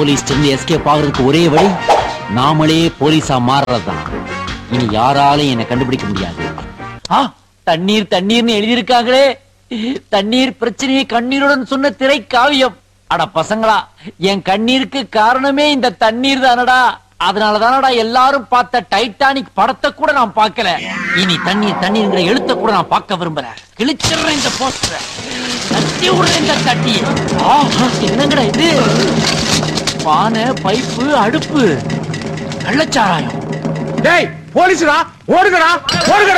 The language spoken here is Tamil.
போலீஸ் இருந்து எஸ்கேப் ஆகுறதுக்கு ஒரே வழி நாமளே போலீஸா மாறுறதுதான் இனி யாராலையும் என்னை கண்டுபிடிக்க முடியாது ஆ தண்ணீர் தண்ணீர்னு எழுதியிருக்காங்களே தண்ணீர் பிரச்சனையை கண்ணீருடன் சொன்ன திரை காவியம் அட பசங்களா என் கண்ணீருக்கு காரணமே இந்த தண்ணீர் தானடா அதனால தானடா எல்லாரும் பார்த்த டைட்டானிக் படத்தை கூட நான் பார்க்கல இனி தண்ணீர் தண்ணீர்ங்கிற எழுத்த கூட நான் பார்க்க விரும்புறேன் கிழிச்சிடுறேன் இந்த போஸ்டரை தட்டி விடுறேன் இந்த தட்டி ஆ, என்னங்கடா இது பானை பைப்பு அடுப்பு கள்ளச்சாராயம் டேய் போலீஸ்டா ஓடுங்கடா ஓடுங்கடா